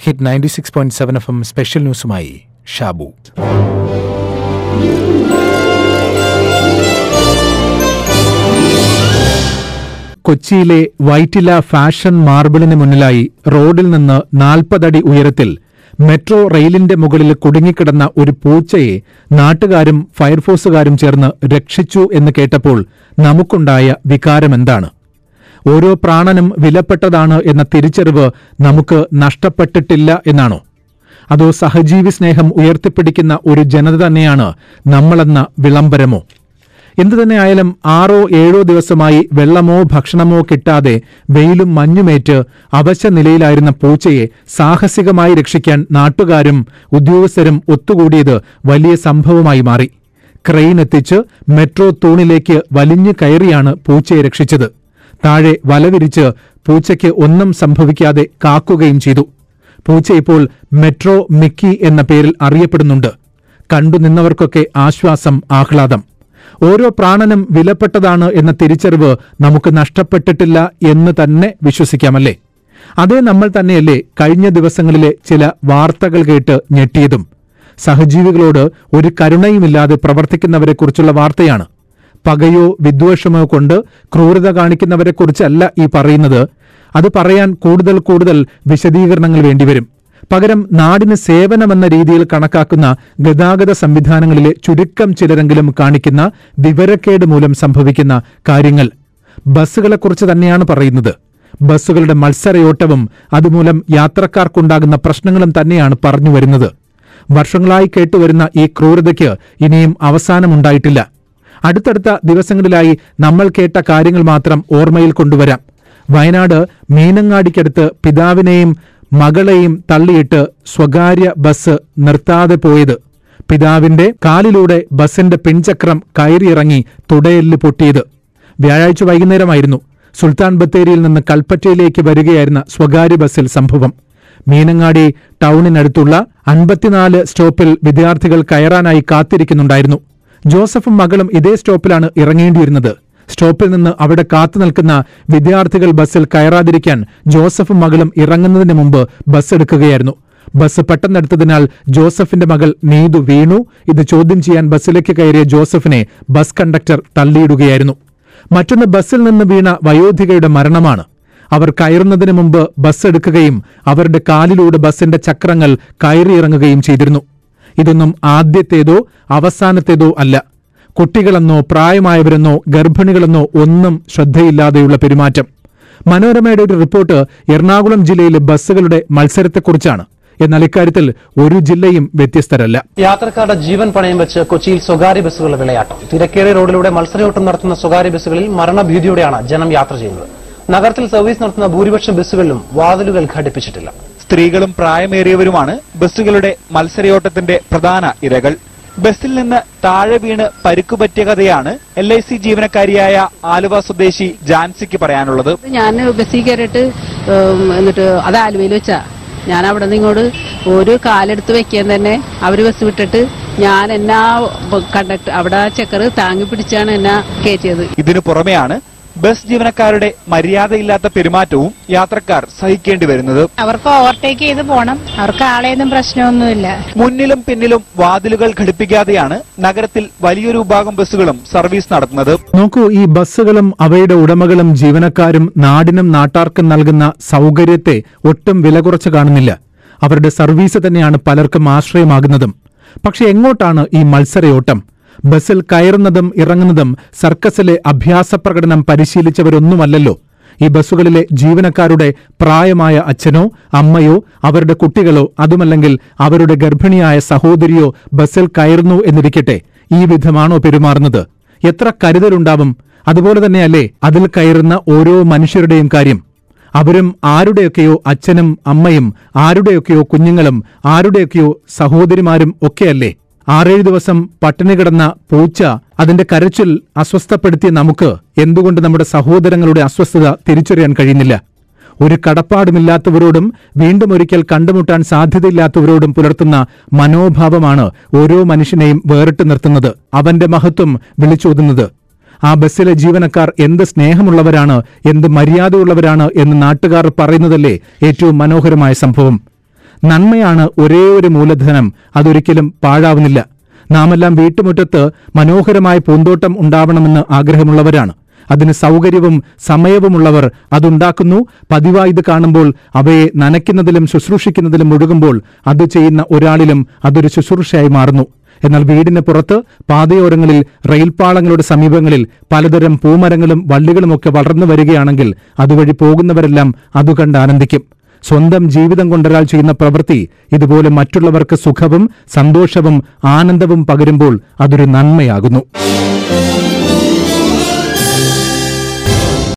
hit ninety six point seven FM എം സ്പെഷ്യൽ ന്യൂസുമായി ഷാബു കൊച്ചിയിലെ വൈറ്റില ഫാഷൻ മാർബിളിന് മുന്നിലായി റോഡിൽ നിന്ന് നാൽപ്പതടി ഉയരത്തിൽ മെട്രോ റെയിലിന്റെ മുകളിൽ കുടുങ്ങിക്കിടന്ന ഒരു പൂച്ചയെ നാട്ടുകാരും ഫയർഫോഴ്സുകാരും ചേർന്ന് രക്ഷിച്ചു എന്ന് കേട്ടപ്പോൾ നമുക്കുണ്ടായ വികാരമെന്താണ് ഓരോ പ്രാണനും വിലപ്പെട്ടതാണ് എന്ന തിരിച്ചറിവ് നമുക്ക് നഷ്ടപ്പെട്ടിട്ടില്ല എന്നാണോ അതോ സഹജീവി സ്നേഹം ഉയർത്തിപ്പിടിക്കുന്ന ഒരു ജനത തന്നെയാണ് നമ്മളെന്ന വിളംബരമോ എന്തു തന്നെയായാലും ആറോ ഏഴോ ദിവസമായി വെള്ളമോ ഭക്ഷണമോ കിട്ടാതെ വെയിലും മഞ്ഞുമേറ്റ് അവശ നിലയിലായിരുന്ന പൂച്ചയെ സാഹസികമായി രക്ഷിക്കാൻ നാട്ടുകാരും ഉദ്യോഗസ്ഥരും ഒത്തുകൂടിയത് വലിയ സംഭവമായി മാറി ക്രെയിൻ എത്തിച്ച് മെട്രോ തൂണിലേക്ക് വലിഞ്ഞു കയറിയാണ് പൂച്ചയെ രക്ഷിച്ചത് താഴെ വലവിരിച്ച് പൂച്ചയ്ക്ക് ഒന്നും സംഭവിക്കാതെ കാക്കുകയും ചെയ്തു പൂച്ച ഇപ്പോൾ മെട്രോ മിക്കി എന്ന പേരിൽ അറിയപ്പെടുന്നുണ്ട് കണ്ടുനിന്നവർക്കൊക്കെ ആശ്വാസം ആഹ്ലാദം ഓരോ പ്രാണനും വിലപ്പെട്ടതാണ് എന്ന തിരിച്ചറിവ് നമുക്ക് നഷ്ടപ്പെട്ടിട്ടില്ല എന്ന് തന്നെ വിശ്വസിക്കാമല്ലേ അതേ നമ്മൾ തന്നെയല്ലേ കഴിഞ്ഞ ദിവസങ്ങളിലെ ചില വാർത്തകൾ കേട്ട് ഞെട്ടിയതും സഹജീവികളോട് ഒരു കരുണയുമില്ലാതെ പ്രവർത്തിക്കുന്നവരെക്കുറിച്ചുള്ള വാർത്തയാണ് പകയോ വിദ്വേഷമോ കൊണ്ട് ക്രൂരത കാണിക്കുന്നവരെക്കുറിച്ചല്ല ഈ പറയുന്നത് അത് പറയാൻ കൂടുതൽ കൂടുതൽ വിശദീകരണങ്ങൾ വേണ്ടിവരും പകരം നാടിന് സേവനമെന്ന രീതിയിൽ കണക്കാക്കുന്ന ഗതാഗത സംവിധാനങ്ങളിലെ ചുരുക്കം ചിലരെങ്കിലും കാണിക്കുന്ന വിവരക്കേട് മൂലം സംഭവിക്കുന്ന കാര്യങ്ങൾ ബസ്സുകളെക്കുറിച്ച് തന്നെയാണ് പറയുന്നത് ബസ്സുകളുടെ മത്സരയോട്ടവും അതുമൂലം യാത്രക്കാർക്കുണ്ടാകുന്ന പ്രശ്നങ്ങളും തന്നെയാണ് പറഞ്ഞു വരുന്നത് വർഷങ്ങളായി കേട്ടുവരുന്ന ഈ ക്രൂരതയ്ക്ക് ഇനിയും അവസാനമുണ്ടായിട്ടില്ല അടുത്തടുത്ത ദിവസങ്ങളിലായി നമ്മൾ കേട്ട കാര്യങ്ങൾ മാത്രം ഓർമ്മയിൽ കൊണ്ടുവരാം വയനാട് മീനങ്ങാടിക്കടുത്ത് പിതാവിനെയും മകളെയും തള്ളിയിട്ട് സ്വകാര്യ ബസ് നിർത്താതെ പോയത് പിതാവിന്റെ കാലിലൂടെ ബസിന്റെ പിൻചക്രം കയറിയിറങ്ങി തുടയെല്ല് പൊട്ടിയത് വ്യാഴാഴ്ച വൈകുന്നേരമായിരുന്നു സുൽത്താൻ ബത്തേരിയിൽ നിന്ന് കൽപ്പറ്റയിലേക്ക് വരികയായിരുന്ന സ്വകാര്യ ബസ്സിൽ സംഭവം മീനങ്ങാടി ടൗണിനടുത്തുള്ള അൻപത്തിനാല് സ്റ്റോപ്പിൽ വിദ്യാർത്ഥികൾ കയറാനായി കാത്തിരിക്കുന്നുണ്ടായിരുന്നു ജോസഫും മകളും ഇതേ സ്റ്റോപ്പിലാണ് ഇറങ്ങേണ്ടിയിരുന്നത് സ്റ്റോപ്പിൽ നിന്ന് അവിടെ കാത്തു നിൽക്കുന്ന വിദ്യാർത്ഥികൾ ബസ്സിൽ കയറാതിരിക്കാൻ ജോസഫും മകളും ഇറങ്ങുന്നതിന് മുമ്പ് ബസ് എടുക്കുകയായിരുന്നു ബസ് പെട്ടെന്നെടുത്തതിനാൽ ജോസഫിന്റെ മകൾ നീതു വീണു ഇത് ചോദ്യം ചെയ്യാൻ ബസ്സിലേക്ക് കയറിയ ജോസഫിനെ ബസ് കണ്ടക്ടർ തള്ളിയിടുകയായിരുന്നു മറ്റൊന്ന് ബസ്സിൽ നിന്ന് വീണ വയോധികയുടെ മരണമാണ് അവർ കയറുന്നതിന് മുമ്പ് ബസ് എടുക്കുകയും അവരുടെ കാലിലൂടെ ബസിന്റെ ചക്രങ്ങൾ കയറിയിറങ്ങുകയും ചെയ്തിരുന്നു ഇതൊന്നും ആദ്യത്തേതോ അവസാനത്തേതോ അല്ല കുട്ടികളെന്നോ പ്രായമായവരെന്നോ ഗർഭിണികളെന്നോ ഒന്നും ശ്രദ്ധയില്ലാതെയുള്ള പെരുമാറ്റം മനോരമയുടെ ഒരു റിപ്പോർട്ട് എറണാകുളം ജില്ലയിലെ ബസ്സുകളുടെ മത്സരത്തെക്കുറിച്ചാണ് എന്നാൽ ഇക്കാര്യത്തിൽ ഒരു ജില്ലയും വ്യത്യസ്തരല്ല യാത്രക്കാരുടെ ജീവൻ പണയം വെച്ച് കൊച്ചിയിൽ സ്വകാര്യ ബസ്സുകളുടെ വിളയാട്ടം തിരക്കേറിയ റോഡിലൂടെ മത്സരയോട്ടം നടത്തുന്ന സ്വകാര്യ ബസ്സുകളിൽ മരണഭീതിയോടെയാണ് ജനം യാത്ര ചെയ്യുന്നത് നഗരത്തിൽ സർവീസ് നടത്തുന്ന ഭൂരിപക്ഷം ബസ്സുകളിലും വാതിലുകൾ ഘടിപ്പിച്ചിട്ടില്ല സ്ത്രീകളും പ്രായമേറിയവരുമാണ് ബസ്സുകളുടെ മത്സരയോട്ടത്തിന്റെ പ്രധാന ഇരകൾ ബസ്സിൽ നിന്ന് താഴെ വീണ് പരിക്കുപറ്റിയ കഥയാണ് എൽ ഐ സി ജീവനക്കാരിയായ ആലുവ സ്വദേശി ജാൻസിക്ക് പറയാനുള്ളത് ഞാൻ ബസ്സിൽ കയറിയിട്ട് ഉം, എന്നിട്ട് അത് ആലുവയിൽ വെച്ചാ ഞാൻ അവിടെ നിന്ന് ഇങ്ങോട്ട് ഒരു കാലെടുത്ത് വെക്കാൻ തന്നെ അവര് ബസ് വിട്ടിട്ട് ഞാൻ എന്നാ കണ്ടക്ടർ അവിടെ ചെക്കർ താങ്ങി പിടിച്ചാണ് എന്നെ കയറ്റിയത് ഇതിനു പുറമെയാണ് ബസ് ജീവനക്കാരുടെ മര്യാദയില്ലാത്ത പെരുമാറ്റവും യാത്രക്കാർ സഹിക്കേണ്ടി വരുന്നത് അവർക്ക് ഓവർടേക്ക് ചെയ്ത് പോണം അവർക്ക് ആളെയൊന്നും പ്രശ്നമൊന്നുമില്ല മുന്നിലും പിന്നിലും വാതിലുകൾ ഘടിപ്പിക്കാതെയാണ് നഗരത്തിൽ വലിയൊരു വിഭാഗം ബസ്സുകളും സർവീസ് നടത്തുന്നത് നോക്കൂ ഈ ബസ്സുകളും അവയുടെ ഉടമകളും ജീവനക്കാരും നാടിനും നാട്ടാർക്കും നൽകുന്ന സൗകര്യത്തെ ഒട്ടും വില കുറച്ച് കാണുന്നില്ല അവരുടെ സർവീസ് തന്നെയാണ് പലർക്കും ആശ്രയമാകുന്നതും പക്ഷെ എങ്ങോട്ടാണ് ഈ മത്സരയോട്ടം ബസ്സിൽ കയറുന്നതും ഇറങ്ങുന്നതും സർക്കസിലെ അഭ്യാസ പ്രകടനം പരിശീലിച്ചവരൊന്നുമല്ലല്ലോ ഈ ബസ്സുകളിലെ ജീവനക്കാരുടെ പ്രായമായ അച്ഛനോ അമ്മയോ അവരുടെ കുട്ടികളോ അതുമല്ലെങ്കിൽ അവരുടെ ഗർഭിണിയായ സഹോദരിയോ ബസ്സിൽ കയറുന്നു എന്നിരിക്കട്ടെ ഈ വിധമാണോ പെരുമാറുന്നത് എത്ര കരുതലുണ്ടാവും അതുപോലെ തന്നെയല്ലേ അതിൽ കയറുന്ന ഓരോ മനുഷ്യരുടെയും കാര്യം അവരും ആരുടെയൊക്കെയോ അച്ഛനും അമ്മയും ആരുടെയൊക്കെയോ കുഞ്ഞുങ്ങളും ആരുടെയൊക്കെയോ സഹോദരിമാരും ഒക്കെയല്ലേ ആറേഴ് ദിവസം പട്ടിണി കിടന്ന പൂച്ച അതിന്റെ കരച്ചിൽ അസ്വസ്ഥപ്പെടുത്തിയ നമുക്ക് എന്തുകൊണ്ട് നമ്മുടെ സഹോദരങ്ങളുടെ അസ്വസ്ഥത തിരിച്ചറിയാൻ കഴിയുന്നില്ല ഒരു കടപ്പാടുമില്ലാത്തവരോടും വീണ്ടും ഒരിക്കൽ കണ്ടുമുട്ടാൻ സാധ്യതയില്ലാത്തവരോടും പുലർത്തുന്ന മനോഭാവമാണ് ഓരോ മനുഷ്യനെയും വേറിട്ട് നിർത്തുന്നത് അവന്റെ മഹത്വം വിളിച്ചോതുന്നത് ആ ബസ്സിലെ ജീവനക്കാർ എന്ത് സ്നേഹമുള്ളവരാണ് എന്ത് മര്യാദയുള്ളവരാണ് എന്ന് നാട്ടുകാർ പറയുന്നതല്ലേ ഏറ്റവും മനോഹരമായ സംഭവം നന്മയാണ് ഒരേ ഒരു മൂലധനം അതൊരിക്കലും പാഴാവുന്നില്ല നാമെല്ലാം വീട്ടുമുറ്റത്ത് മനോഹരമായ പൂന്തോട്ടം ഉണ്ടാവണമെന്ന് ആഗ്രഹമുള്ളവരാണ് അതിന് സൗകര്യവും സമയവുമുള്ളവർ അതുണ്ടാക്കുന്നു പതിവായി ഇത് കാണുമ്പോൾ അവയെ നനയ്ക്കുന്നതിലും ശുശ്രൂഷിക്കുന്നതിലും മുഴുകുമ്പോൾ അത് ചെയ്യുന്ന ഒരാളിലും അതൊരു ശുശ്രൂഷയായി മാറുന്നു എന്നാൽ വീടിന് പുറത്ത് പാതയോരങ്ങളിൽ റെയിൽപാളങ്ങളുടെ സമീപങ്ങളിൽ പലതരം പൂമരങ്ങളും വള്ളികളുമൊക്കെ വളർന്നു വരികയാണെങ്കിൽ അതുവഴി പോകുന്നവരെല്ലാം അത് കണ്ട് ആനന്ദിക്കും സ്വന്തം ജീവിതം കൊണ്ടൊരാൾ ചെയ്യുന്ന പ്രവൃത്തി ഇതുപോലെ മറ്റുള്ളവർക്ക് സുഖവും സന്തോഷവും ആനന്ദവും പകരുമ്പോൾ അതൊരു നന്മയാകുന്നു